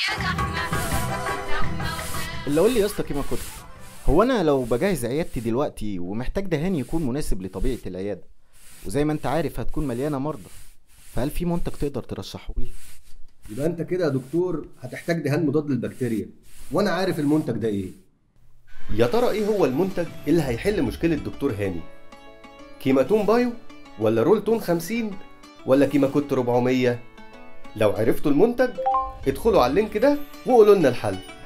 اللي قول لي يا اسطى كيما كنت هو انا لو بجهز عيادتي دلوقتي ومحتاج دهان يكون مناسب لطبيعه العياده وزي ما انت عارف هتكون مليانه مرضى فهل في منتج تقدر ترشحه لي يبقى انت كده يا دكتور هتحتاج دهان مضاد للبكتيريا وانا عارف المنتج ده ايه يا ترى ايه هو المنتج اللي هيحل مشكلة دكتور هاني؟ كيماتون بايو ولا رولتون 50 ولا كيماكوت 400 لو عرفتوا المنتج ادخلوا على اللينك ده وقولوا لنا الحل